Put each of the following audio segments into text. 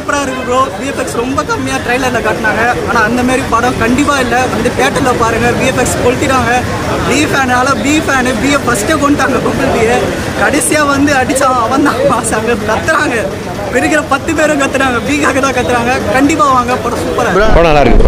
சூப்பராக இருக்கு bro VFX ரொம்ப கம்மியாக ட்ரைலரில் காட்டினாங்க ஆனால் அந்த மாதிரி படம் கண்டிப்பாக இல்லை வந்து தேட்டரில் பாருங்கள் விஎஃப்எக்ஸ் கொளுத்திட்டாங்க பி ஃபேனால பி ஃபேனு பிஏ ஃபஸ்ட்டே கொண்டுட்டாங்க பம்பிள் பிஏ கடைசியாக வந்து அடித்தான் அவன் தான் பாஸ் அங்கே கத்துறாங்க இருக்கிற பத்து பேரும் கத்துறாங்க பிகாக தான் கத்துறாங்க கண்டிப்பாக வாங்க படம் சூப்பராக படம் நல்லா இருக்கு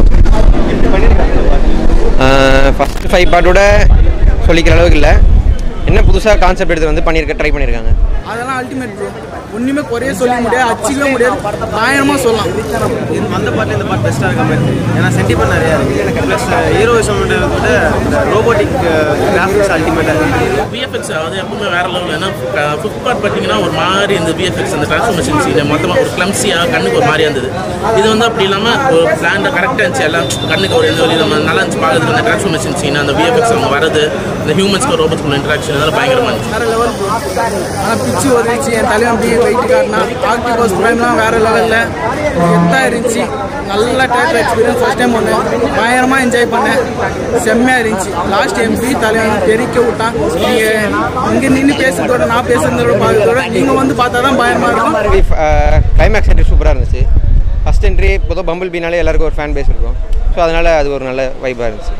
ப்ரோ ஃபஸ்ட்டு ஃபைவ் பார்ட்டோட சொல்லிக்கிற அளவுக்கு இல்லை என்ன புதுசாக கான்செப்ட் எடுத்து வந்து பண்ணியிருக்க ட்ரை பண்ணியிருக்காங்க அதெல்லாம் அல்டிமேட் ப்ரோ ஒன்றுமே குறைய சொல்ல முடியாது அச்சிக்கவே முடியாது பயணமாக சொல்லலாம் இது வந்த பாட்டில் இந்த பாட்டு பெஸ்ட்டாக இருக்க மாதிரி இருக்கு. ஏன்னா சென்டிமெண்ட் நிறையா இருக்குது ப்ளஸ் ஹீரோயிசம் விட இந்த ரோபோட்டிக் கிராஃபிக்ஸ் அல்டிமேட்டாக இருக்குது விஎஃப்எக்ஸ் அது எப்பவுமே வேற லெவல் ஏன்னா ஃபிஃப்த் பார்ட் பார்த்தீங்கன்னா ஒரு மாதிரி இந்த விஎஃப்எக்ஸ் அந்த டிரான்ஸ்ஃபர்மேஷன் சீன் மொத்தமாக ஒரு கிளம்சியாக கண்ணுக்கு ஒரு மாதிரியா இருந்தது இது வந்து அப்படி இல்லாமல் ஒரு பிளான் கரெக்டாக இருந்துச்சு எல்லாம் கண்ணுக்கு ஒரு எந்த வழி நம்ம நல்லா இருந்துச்சு பார்க்கறதுக்கு அந்த டிரான்ஸ்ஃபர்மேஷன் சீன் அந்த விஎஃப்எக்ஸ் அவங்க வரது இந்த ஹியூமன்ஸ்க்கு ரோபோட்ஸ்க்கு இன்ட்ராக்ஷன் அதெல்லாம் பயங்கரமாக இருந்துச்சு வேற லெவல் ப்ரோ ஆனால் பிச்சு உதவிச்சு என் தலைவன் அப்படியே வெயிட் காட்டினா ஆக்டிகோஸ் ப்ரைம்லாம் வேற லெவலில் கெத்தாக இருந்துச்சு நல்ல தேட்டர் எக்ஸ்பீரியன்ஸ் ஃபர்ஸ்ட் டைம் ஒன்று பயங்கரமாக என்ஜாய் பண்ணேன் செம்மையாக இருந்துச்சு லாஸ்ட் எம்பி தலைவன் தெரிக்க விட்டான் நீங்கள் இங்கே நின்று பேசுறதோட நான் பேசுறதோட பார்க்கறதோட நீங்கள் வந்து பார்த்தா தான் பயமாக இருக்கும் கிளைமேக்ஸ் என்ட்ரி சூப்பராக இருந்துச்சு ஃபஸ்ட் என்ட்ரி பொதுவாக பம்பிள் பீனாலே எல்லாருக்கும் ஒரு ஃபேன் பேஸ் இருக்கும் ஸோ அதனால் அது ஒரு நல்ல வைப்பாக இருந்துச்சு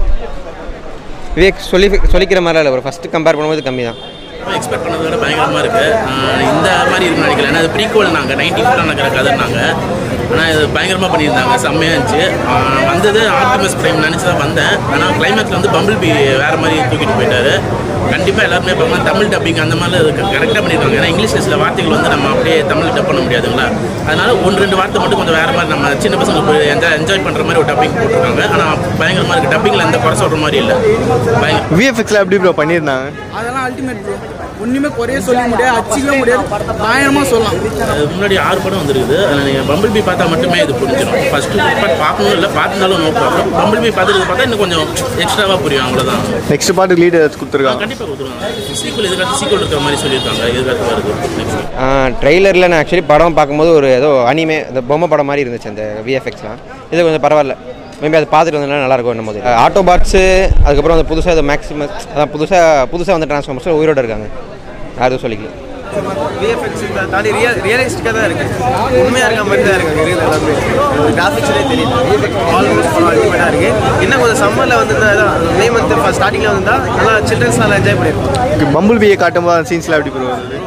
விவேக் சொல்லி சொல்லிக்கிற மாதிரிலாம் இல்லை ஒரு ஃபஸ்ட்டு கம்பேர் பண்ணும்போது கம்மி தான் எக்ஸ்பெக்ட் பண்ணதை விட பயங்கரமாக இருக்குது இந்த மாதிரி இருக்கும் நினைக்கல ஏன்னா அது ப்ரீக்வல் நாங்கள் நைன்டி ஃபோர் நடக்கிற கதைனாங்க ஆனால் இது பயங்கரமாக பண்ணியிருந்தாங்க செம்மையாக இருந்துச்சு ஆஹ் வந்தது ஆப்டிமஸ் பிரைம் நினச்சி தான் வந்தேன் ஆனால் கிளைமேக்ஸில் வந்து பம்பிள் பி வேறு மாதிரி தூக்கிட்டு போயிட்டாரு கண்டிப்பாக எல்லாருமே பார்க்கலாம் தமிழ் டப்பிங் அந்த மாதிரி கரெக்டாக பண்ணியிருக்காங்க ஏன்னா இங்கிலீஷில் சில வார்த்தைகள் வந்து நம்ம அப்படியே தமிழ் டப் பண்ண முடியாதுங்களா அதனால ஒன்று ரெண்டு வார்த்தை மட்டும் கொஞ்சம் வேறு மாதிரி நம்ம சின்ன பசங்களுக்கு என்ஜாய் என்ஜாய் பண்ணுற மாதிரி ஒரு டப்பிங் போட்டிருக்காங்க ஆனால் பயங்கரமாக இருக்குது டப்பிங்கில் எந்த குறை சொல்கிற மாதிரி இல்லை பயங்கர விஎஃப்எக்ஸில் எப்படி ப்ரோ பண்ணியிருந்தாங்க அதெல்லாம் அல்டிமேட் ப்ரோ ஒன்றுமே குறைய சொல்ல முடியாது அச்சிக்கவே முடியாது பயணமாக சொல்லலாம் அதுக்கு முன்னாடி ஆறு படம் வந்துருக்குது அதில் நீங்கள் பம்பிள் பி பார்த்தா மட்டுமே இது புரிஞ்சிடும் ஃபஸ்ட்டு பார்ட் பார்க்கணும் இல்லை பார்த்துருந்தாலும் நோ ப்ராப்ளம் பம்பிள் பி பார்த்துட்டு பார்த்தா இன்னும் கொஞ்சம் எக்ஸ்ட்ராவாக புரியும் அவ்வளோதான் நெக்ஸ்ட் பாட்டுக்கு லீட் ஏதாச்சும் கொடுத்துருக்காங்க கண்டிப்பாக கொடுத்துருவாங்க சீக்குவல் இதுக்காக சீக்குவல் இருக்கிற மாதிரி சொல்லியிருக்காங்க இதுக்காக வருது நெக்ஸ்ட் ட்ரெய்லரில் நான் ஆக்சுவலி படம் பார்க்கும்போது ஒரு ஏதோ அனிமே அந்த பொம்மை படம் மாதிரி இருந்துச்சு அந்த விஎஃப்எக்ஸ்லாம் இது கொஞ்சம் பரவாயில்ல மேபி அது பார்த்துட்டு வந்ததுனால நல்லாயிருக்கும் என்னும் போது ஆட்டோ பாட்ஸு அதுக்கப்புறம் அந்த புதுசாக அது மேக்ஸிமம் அதான் புதுசாக புதுசாக வந்து டிரான்ஸ்ஃபார்மர்ஸில் உயிரோடு இருக்காங்க யாரும் சொல்லிக்கல விஎஃப்எக்ஸ் தாண்டி ரியல் ரியலிஸ்டிக்காக தான் இருக்குது உண்மையாக இருக்க மாதிரி தான் இருக்குது ரியல் எல்லாமே கிராஃபிக்ஸ்லேயே தெரியுது விஎஃப்எக்ஸ் ஆல்மோஸ்ட் படம் அல்டிமேட்டாக இருக்குது இன்னும் கொஞ்சம் சம்மரில் வந்து மே மந்த் ஃபஸ்ட் ஸ்டார்டிங்கில் வந்தால் நல்லா சில்ட்ரன்ஸ் நல்லா என்ஜாய் பண்ணியிருக்கோம் பம்புள் பியை காட்டும் போது சீன்ஸ்லாம் எப்படி ப்ரோ வருது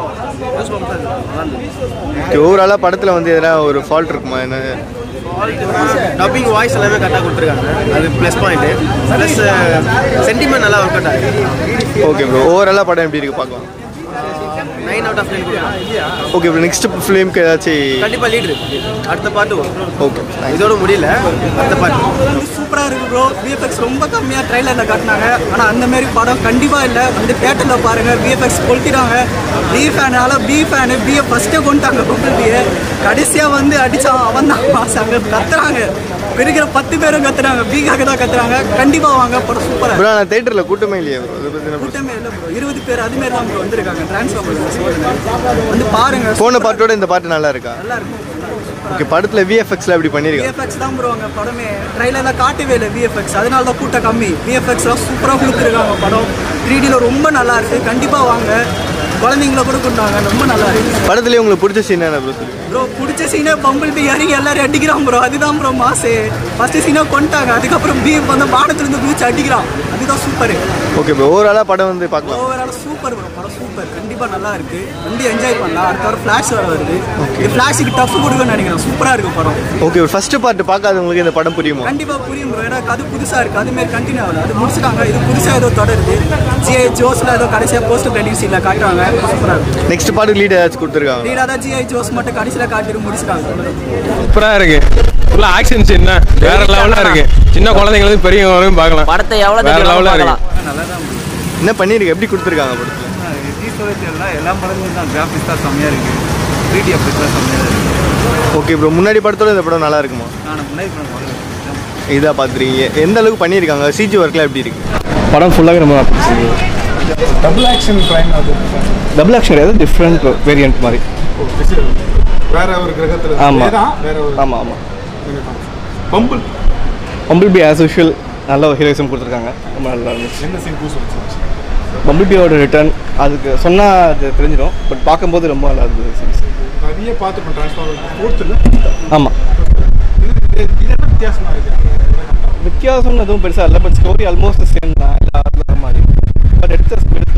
ஓவராலாக படத்தில் வந்து எதனா ஒரு ஃபால்ட் இருக்குமா என்ன டப்பிங் வாய்ஸ் எல்லாமே கரெக்டாக கொடுத்துருக்காங்க அது ப்ளஸ் பாயிண்ட்டு ப்ளஸ் சென்டிமெண்ட் நல்லா ஒர்க் அவுட் ஆகுது ஓகே ப்ரோ ஓவராலாக படம் எப்படி இருக்கு பார்க்கலாம் nine out of nine okay bro next ஃபிலிம்க்கு ஏதாச்சும் கண்டிப்பாக லீட் இருக்கு அடுத்த பாட்டு வரும் ஓகே இதோட முடியல அடுத்த பாட்டு சூப்பராக இருக்கு ப்ரோ விஎஃப்எக்ஸ் ரொம்ப கம்மியாக ட்ரைலரில் காட்டினாங்க ஆனால் அந்த மாதிரி படம் கண்டிப்பாக இல்லை வந்து தேட்டரில் பாருங்கள் விஎஃப்எக்ஸ் கொளுத்திட்டாங்க பி ஃபேனால பி ஃபேனு பிஏ ஃபஸ்ட்டே கொண்டுட்டாங்க பம்பிள் பிஏ கடைசியாக வந்து அடித்தான் அவன் தான் பாஸ் அங்கே கத்துறாங்க இருக்கிற பத்து பேரும் கத்துறாங்க பிகாக தான் கத்துறாங்க கண்டிப்பாக வாங்க படம் சூப்பராக ப்ரோ நான் தேட்டரில் கூட்டமே இல்லையா ப்ரோ அதை பற்றி கூட்டமே இல்லை ப்ரோ இருபது பேர் அதுமாரி தான் ப்ரோ வந்திருக்காங்க டிரான்ஸ்ஃபார்மர் வந்து பாருங்க போன பாட்டோட இந்த பாட்டு நல்லா இருக்கா நல்லா இருக்கும் ஓகே படத்தில் விஎஃப்எக்ஸில் எப்படி பண்ணியிருக்காங்க விஎஃப்எக்ஸ் தான் ப்ரோ அங்கே படமே ட்ரைலரில் காட்டவே இல்லை விஎஃப்எக்ஸ் அதனால தான் கூட்டம் கம்மி விஎஃப்எக்ஸ்லாம் சூப்பராக கொடுத்துருக்காங்க படம் த்ரீ டியில் ரொம்ப நல்லா இருக்கு கண்டிப்பாக வாங்க குழந்தைங்கள கூட கொண்டாங்க ரொம்ப நல்லா இருக்கு படத்துலேயே உங்களுக்கு பிடிச்ச சீன் என்ன ப்ரோ சொல்லி ப்ரோ பிடிச்ச சீனே பம்பிள் பி இறங்கி எல்லாரும் அடிக்கிறான் ப்ரோ அதுதான் ப்ரோ மாசு ஃபர்ஸ்ட் சீனை கொண்டாங்க அதுக்கப்புறம் பி வந்து வானத்துலேருந்து குதிச்சு அடிக்கிறான் அதுதான் சூப்பர் ஓகே ப்ரோ ஓவராலாக படம் வந்து பார்க்கலாம் ஓவரால் சூப்பர் ப்ரோ படம் சூப்பர் கண்டிப்பாக நல்லா இருக்கு வந்து என்ஜாய் பண்ணலாம் அடுத்த வாரம் ஃப்ளாஷ் வர வருது இந்த ஃப்ளாஷுக்கு டஃப் கொடுக்கணும்னு நினைக்கிறேன் சூப்பராக இருக்கும் படம் ஓகே ஃபர்ஸ்ட் பார்ட் பார்க்காதவங்களுக்கு இந்த படம் புரியுமா கண்டிப்பா புரியும் ப்ரோ ஏன்னா அது புதுசா இருக்கு அது மாதிரி கண்டினியூ ஆகுது அது முடிச்சிட்டாங்க இது புதுசா ஏதோ தொடருது ஜிஐ ஜோஸ்ல ஏதோ கடைசியா போஸ்ட் கிரெடிட் சீன்ல காட்டுறாங்க சூப்பரா இருக்கு நெக்ஸ்ட் பாட்டுக்கு லீட் ஏதாச்சும் கொடுத்துருக்காங்க லீடா தான் ஜிஐ ஜோஸ் மட்டும் கடைசியில காட்டிட்டு முடிச்சிட்டாங்க சூப்பராக இருக்கு ஃபுல்லாக ஆக்ஷன் சீன் வேற லெவலாக இருக்கு சின்ன குழந்தைங்களுக்கு பெரியவங்களும் பார்க்கலாம் படத்தை எவ்வளோ வேற லெவலாக இருக்கு என்ன பண்ணியிருக்கு எப்படி கொடுத்துருக்காங்க படத்தில் எல்லா படங்களும் தான் கிராஃபிக்ஸ் தான் செம்மையாக இருக்குது த்ரீ டி எஃபெக்ட் தான் செம்மையாக இருக்குது ஓகே ப்ரோ முன்னாடி படத்தோட இந்த படம் நல்லா இருக்குமா நான் முன்னாடி படம் பார்க்கல. இதாக பார்த்துருக்கீங்க எந்த அளவுக்கு பண்ணியிருக்காங்க சிஜி ஒர்க்லாம் எப்படி இருக்கு படம் ஃபுல்லாகவே ரொம்ப டபுள் ஆக்ஷன் க்ரைம் அது டபுள் ஆக்ஷன் ஏதோ டிஃப்ரெண்ட் வேரியன்ட் மாதிரி வேற ஒரு கிரகத்தில் ஆமா. வேற ஒரு ஆமாம் ஆமாம் bumble bumble bee as usual நல்ல ஒரு ஹீரோயிசம் கொடுத்துருக்காங்க ரொம்ப நல்லா இருந்துச்சு என்ன சீன் பூஸ் வச்சு பம்பிள் பியோட ரிட்டர்ன் அதுக்கு சொன்னால் அது தெரிஞ்சிடும் பட் பார்க்கும்போது ரொம்ப நல்லா இருந்தது நிறைய பார்த்துப்போம் டிரான்ஸ்ஃபார்மர் ஃபோர்த்தில் ஆமாம் இது இது- இது என்ன வித்தியாசமாக இருக்குது வித்தியாசம்னு எதுவும் பெருசாக இல்லை பட் ஸ்டோரி ஆல்மோஸ்ட் சேம் தான் எல்லா மாதிரி பட் எடுத்த